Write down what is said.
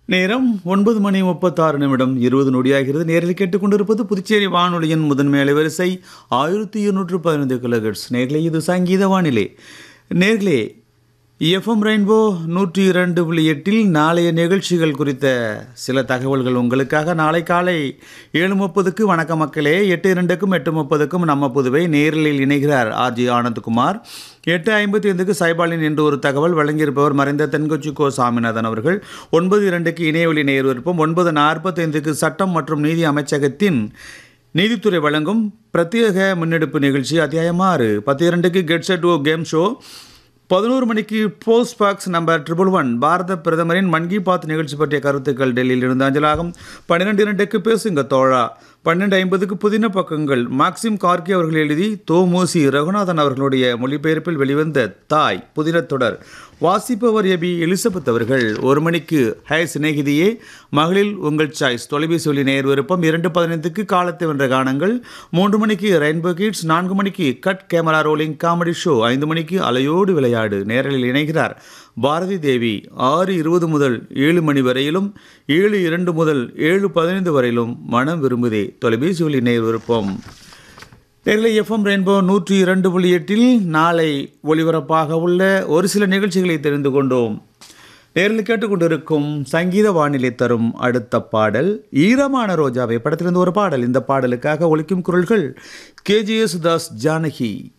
நேரம் ஒன்பது மணி முப்பத்தாறு நிமிடம் இருபது நொடியாகிறது நேரில் கேட்டுக்கொண்டிருப்பது புதுச்சேரி வானொலியின் முதன்மை அலைவரிசை ஆயிரத்தி இருநூற்று பதினைந்து கிலோஹெட்ஸ் நேர்களே இது சங்கீத வானிலை நேர்களே எஃப்எம் ரெயின்போ நூற்றி இரண்டு புள்ளி எட்டில் நாளைய நிகழ்ச்சிகள் குறித்த சில தகவல்கள் உங்களுக்காக நாளை காலை ஏழு முப்பதுக்கு வணக்க மக்களே எட்டு இரண்டுக்கும் எட்டு முப்பதுக்கும் நம்ம புதுவை நேரில் இணைகிறார் ஆர்ஜி ஆனந்த்குமார் எட்டு ஐம்பத்தி ஐந்துக்கு சைபாலின் என்று ஒரு தகவல் வழங்கியிருப்பவர் மறைந்த தென்கொச்சி கோ சாமிநாதன் அவர்கள் ஒன்பது இரண்டுக்கு இணையவழி நேர் விருப்பம் ஒன்பது நாற்பத்தைந்துக்கு சட்டம் மற்றும் நீதி அமைச்சகத்தின் நீதித்துறை வழங்கும் பிரத்யேக முன்னெடுப்பு நிகழ்ச்சி அத்தியாயம் ஆறு பத்து இரண்டுக்கு get set go game show பதினோரு மணிக்கு post box number triple one பாரத பிரதமரின் மன் கி பாத் நிகழ்ச்சி பற்றிய கருத்துக்கள் டெல்லியில் இருந்து அஞ்சலாகும் பன்னிரெண்டு இரண்டுக்கு பேசுங்க தோழா பன்னெண்டு ஐம்பதுக்கு புதின பக்கங்கள் மாக்சிம் கார்கி அவர்கள் எழுதி தோமோசி ரகுநாதன் அவர்களுடைய மொழிபெயர்ப்பில் வெளிவந்த தாய் புதின தொடர் வாசிப்பவர் எபி எலிசபெத் அவர்கள் ஒரு மணிக்கு ஹே சிநேகிதியே மகளில் உங்கள் சாய்ஸ் தொலைபேசி ஒலி நேர் விருப்பம் இரண்டு பதினைந்துக்கு காலத்தை வென்ற கானங்கள் மூன்று மணிக்கு ரெயின்போ கிட்ஸ் நான்கு மணிக்கு cut camera rolling comedy show ஐந்து மணிக்கு அலையோடு விளையாடு நேரலில் இணைகிறார் பாரதி தேவி ஆறு இருபது முதல் ஏழு மணி வரையிலும் ஏழு இரண்டு முதல் ஏழு பதினைந்து வரையிலும் மனம் விரும்புதே தொலைபேசி ஒலி நேர் விருப்பம் நேரில் எஃப்எம் ரெயின்போ நூற்றி இரண்டு புள்ளி எட்டில் நாளை ஒளிபரப்பாக உள்ள ஒரு சில நிகழ்ச்சிகளை தெரிந்து கொண்டோம் நேரில் கேட்டுக்கொண்டிருக்கும் சங்கீத வானிலை தரும் அடுத்த பாடல் ஈரமான ரோஜாவை படத்திலிருந்து ஒரு பாடல் இந்த பாடலுக்காக ஒலிக்கும் குரல்கள் கேஜிஎஸ் தாஸ் ஜானகி